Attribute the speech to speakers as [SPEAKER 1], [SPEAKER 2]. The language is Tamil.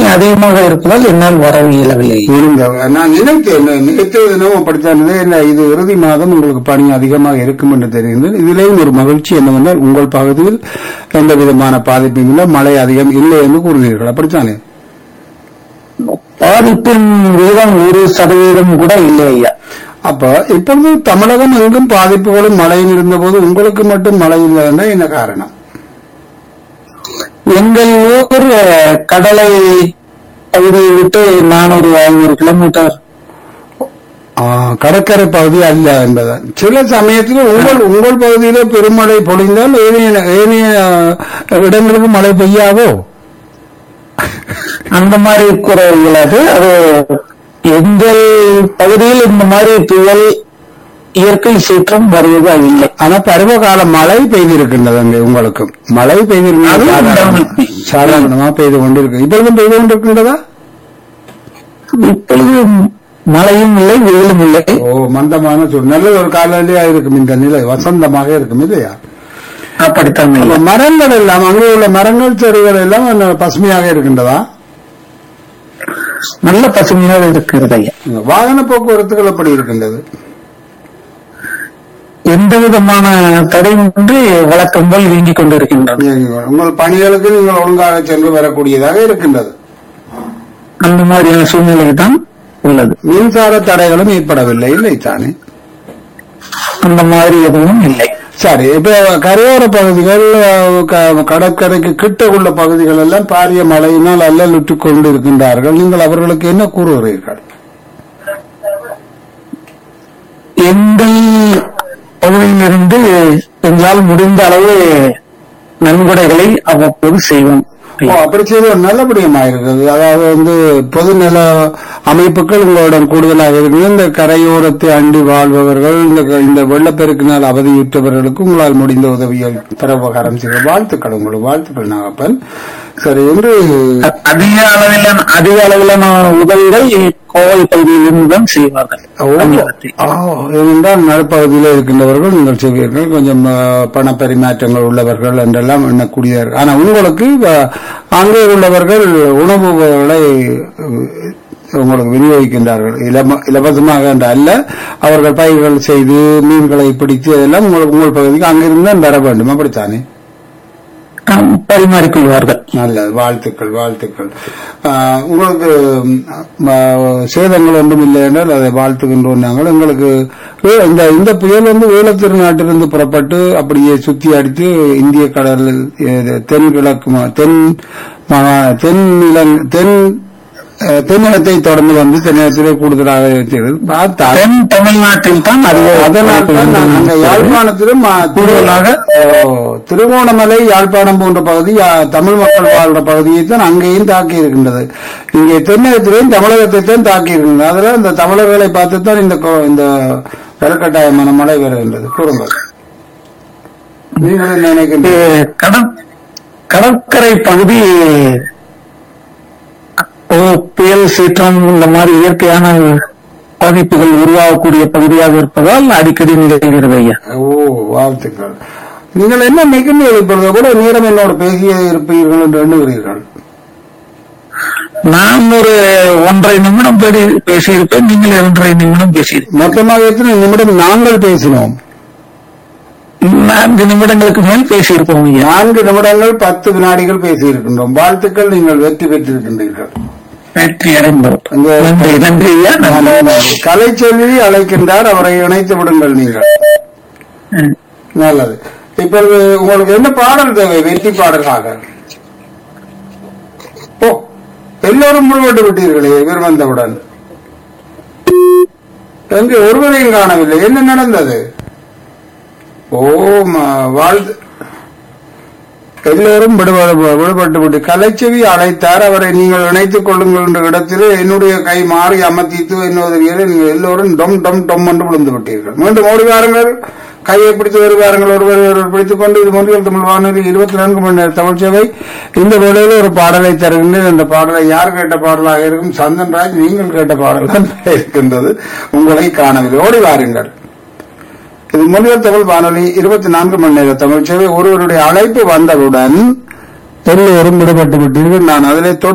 [SPEAKER 1] அதிகமாக இருப்பதால் என்னால் வர இயலவில்லை
[SPEAKER 2] இருங்க நான் நினைத்தேன் நேற்று தினமும் படித்தானதே இல்லை இது இறுதி மாதம் உங்களுக்கு பணி அதிகமாக இருக்கும் என்று தெரிந்தது இதிலேயும் ஒரு மகிழ்ச்சி என்னவென்றால் உங்கள் பகுதியில் எந்த விதமான பாதிப்பும் இல்லை மழை அதிகம் இல்லை என்று கூறுகிறீர்கள் அப்படித்தானே
[SPEAKER 1] பாதிப்பின் வீதம் ஒரு சதவீதம் கூட இல்லை ஐயா
[SPEAKER 2] அப்ப இப்பொழுது தமிழகம் எங்கும் பாதிப்புகளும் மழையும் இருந்தபோது உங்களுக்கு மட்டும் மழை இல்லைன்னா என்ன காரணம்
[SPEAKER 1] எங்கள் ஊர் அஹ், கடலை பகுதியை விட்டு நானூறு ஐநூறு கிலோமீட்டர்
[SPEAKER 2] ஆ, கடற்கரை பகுதி அல்ல என்பதான் சில சமயத்தில் உங்கள் உங்கள் பகுதியிலே பெருமழை பொழிந்தால் ஏனைய ஏனைய அஹ், இடங்களுக்கு மழை பெய்யாதோ
[SPEAKER 1] அந்த மாதிரி கூற இயலாது அது எங்கள் பகுதியில் இந்த மாதிரி புயல் இயற்கை சீற்றம் வருவதா இல்லை
[SPEAKER 2] ஆனா பருவகால மழை பெய்திருக்கின்றது அங்கே உங்களுக்கு மழை பெய்திருக்கிறது
[SPEAKER 1] அது
[SPEAKER 2] சாதாரணமா-
[SPEAKER 1] உண்டாகும்.
[SPEAKER 2] சாதாரணமா பெய்து கொண்டிருக்கு இப்பொழுதும் பெய்து கொண்டிருக்கின்றதா
[SPEAKER 1] இப்பொழுது மழையும் இல்லை வெயிலும் இல்லை
[SPEAKER 2] ஓ மந்தமான சூழ் நல்ல ஒரு காலையிலேயே இருக்கும் இந்த நிலை வசந்தமாக இருக்கும் இல்லையா
[SPEAKER 1] அப்படித்தான்
[SPEAKER 2] அப்ப
[SPEAKER 1] ஐயா.
[SPEAKER 2] மரங்கள் எல்லாம் அங்கே உள்ள மரங்கள் செடிகள் எல்லாம் நல்ல பசுமையாக இருக்கின்றதா
[SPEAKER 1] நல்ல பசுமையாக இருக்கிறது ஐயா
[SPEAKER 2] வாகன போக்குவரத்துகள் எப்படி இருக்கின்றது
[SPEAKER 1] எந்த விதமான தடையின்றி வழக்கம் போல் இயங்கிக் கொண்டிருக்கின்றன
[SPEAKER 2] நீங்கள் உங்கள் பணிகளுக்கு நீங்கள் ஒழுங்காக சென்று வரக்கூடியதாக இருக்கின்றது
[SPEAKER 1] அந்த மாதிரியான சூழ்நிலை தான் உள்ளது
[SPEAKER 2] மின்சார தடைகளும் ஏற்படவில்லை இல்லை தானே
[SPEAKER 1] அந்த மாதிரி எதுவும் இல்லை
[SPEAKER 2] சரி இப்ப கரையோர பகுதிகள் அஹ், க- கடற்கரைக்கு கிட்ட உள்ள பகுதிகள் எல்லாம் பாரிய மழையினால் அல்லலுற்றுக் கொண்டு இருக்கின்றார்கள் நீங்கள் அவர்களுக்கு என்ன கூறுகிறீர்கள்
[SPEAKER 1] எங்கள் பகுதியிலிருந்து எங்களால் முடிந்த அளவு நன்கொடைகளை அவ்வப்போது செய்வோம்
[SPEAKER 2] ஓ, அப்படி செய்வது நல்லபடியமா இருக்குது அதாவது வந்து பொதுநல அமைப்புகள் உங்களிடம் கூடுதலாக இருக்குது இந்த கரையோரத்தை அண்டி வாழ்பவர்கள் இந்த இந்த வெள்ளப்பெருக்கினால் அவதியுற்றவர்களுக்கு உங்களால் முடிந்த உதவிகள் பிரபகாரம் செய்ய வாழ்த்துக்கள் உங்களுக்கு வாழ்த்துக்கள் நாகப்பன் சரி என்று
[SPEAKER 1] அ- அதிக அளவிலான அதிக அளவிலான உதவிகள் கோவை பகுதியிலிருந்து தான் செய்வார்கள் தமிழகத்தில்.
[SPEAKER 2] ஆ, ஏனென்றால் நடுப்பகுதியில் இருக்கின்றவர்கள் நீங்கள் செய்வீர்கள் கொஞ்சம் ஆ, பண பரிமாற்றங்கள் உள்ளவர்கள் என்றெல்லாம் எண்ணக்கூடியவர்கள் ஆனா உங்களுக்கு ஆ, அங்கே உள்ளவர்கள் உணவுகளை உ, உங்களுக்கு விநியோகிக்கின்றார்கள் இலம- இலவசமாக என்று அல்ல அவர்கள் பயிர்கள் செய்து மீன்களை பிடித்து அதெல்லாம் உங்களுக்கு உங்கள் பகுதிக்கு அங்கிருந்து தான் வர வேண்டும் அப்படித்தானே
[SPEAKER 1] ஆம், பரிமாறிக்கொள்வார்கள்
[SPEAKER 2] நல்லது வாழ்த்துக்கள் வாழ்த்துக்கள் ஆஹ், உங்களுக்கு ம், ஆஹ், சேதங்கள் ஒன்றும் இல்லை என்றால் அதை வாழ்த்துகின்றோம் நாங்கள் எங்களுக்கு வே- இந்த இந்த புயல் வந்து வேலத்திருநாட்டிலிருந்து புறப்பட்டு அப்படியே சுத்தி அடித்து இந்திய கடலில் இது, தென்கிழக்கு மா- தென் மா- தென் இலங் தென் அஹ், தென்னிலத்தை தொடர்ந்து வந்து தென்னிலத்திலே கூடுதலாக இருக்கிறது பார்த்தால்
[SPEAKER 1] தென் தமிழ்நாட்டில் தான் அதிக
[SPEAKER 2] அதனால் தான் நான் அங்க யாழ்ப்பாணத்திலும் ஆ,
[SPEAKER 1] கூடுதலாக
[SPEAKER 2] ஓ, திருவோணமலை யாழ்ப்பாணம் போன்ற பகுதி ஆ, தமிழ் மக்கள் வாழ்ற பகுதியை தான் அங்கேயும் தாக்கி இருக்கின்றது இங்கே தென்னகத்திலேயும் தமிழகத்தை தான் தாக்கி இருக்கின்றது அதனால் இந்த தமிழர்களை பார்த்து தான் இந்த கொ- இந்த பெருக்கட்டாயமான மழை வருகின்றது கூறுங்கள் நீங்கள் என்ன நினைக்கின்றீர்கள்
[SPEAKER 1] இது கடற் கடற்கரை பகுதி ஓ, புயல் சீற்றம் இந்த மாதிரி இயற்கையான பாதிப்புகள் உருவாகக்கூடிய பகுதியாக இருப்பதால் அடிக்கடி நிகழ்கிறது ஐயா
[SPEAKER 2] ஓ வாழ்த்துக்கள் நீங்கள் என்ன நினைக்கின்றீர்கள் இப்பொழுது கூட நேரம் என்னோட பேசிய இருப்பீர்கள் என்று எண்ணுகிறீர்கள்
[SPEAKER 1] நான் ஒரு ஒன்றரை நிமிடம் பேடி- பேசியிருப்பேன் நீங்கள் இரண்டரை நிமிடம் பேசியிருப்பேன்
[SPEAKER 2] மொத்தமாக எத்தனை நிமிடம் நாங்கள் பேசினோம்
[SPEAKER 1] நான்கு நிமிடங்களுக்கு மேல் பேசியிருப்போம் ஐயா
[SPEAKER 2] நான்கு நிமிடங்கள் பத்து வினாடிகள் பேசியிருக்கின்றோம் வாழ்த்துக்கள் நீங்கள் வெற்றி பெற்றிருக்கின்றீர்கள்
[SPEAKER 1] வெற்றி அடைந்தோம்
[SPEAKER 2] அந்த
[SPEAKER 1] நன்றி நன்றி ஐயா நன்றி.
[SPEAKER 2] கலைச்செல்வி அழைக்கின்றார் அவரை இணைத்து விடுங்கள் நீங்கள்
[SPEAKER 1] ம்.
[SPEAKER 2] நல்லது இப்பொழுது உங்களுக்கு என்ன பாடல் தேவை வெற்றி பாடலாக ஓ எல்லோரும் முழுவட்டு விட்டீர்களே இவர் வந்தவுடன் எங்கு ஒருவரையும் காணவில்லை என்ன நடந்தது ஓ ம- வாழ்த்து எல்லோரும் விடுபட- விடுபட்டு விட்டு கலைச்செவி அழைத்தார் அவரை நீங்கள் இணைத்துக் கொள்ளுங்கள் என்ற இடத்திலே என்னுடைய கை மாறி அமர்த்தித்து என்னுடைய நீங்கள் எல்லோரும் டொம் டொம் டொம் என்று விழுந்து விட்டீர்கள் மீண்டும் ஓடி வாருங்கள் கையை பிடித்து வருவாருங்கள் ஒருவர் ஒருவர் பிடித்துக் கொண்டு இது மொழிகள் தமிழ் வானொலி இருபத்தி நான்கு மணி நேர தமிழ் சேவை இந்த வேளையில் ஒரு பாடலை தருகின்றேன் அந்த பாடலை யார் கேட்ட பாடலாக இருக்கும் சந்தன்ராஜ் நீங்கள் கேட்ட பாடல் தான் இருக்கின்றது உங்களை காணவில்லை ஓடி வாருங்கள் இது மொழியல் தமிழ் வானொலி இருபத்தி நான்கு மணி நேர தமிழ் சேவை ஒருவருடைய அழைப்பு வந்தவுடன் எல்லோரும் விடுபட்டு விட்டீர்கள் நான் அதிலே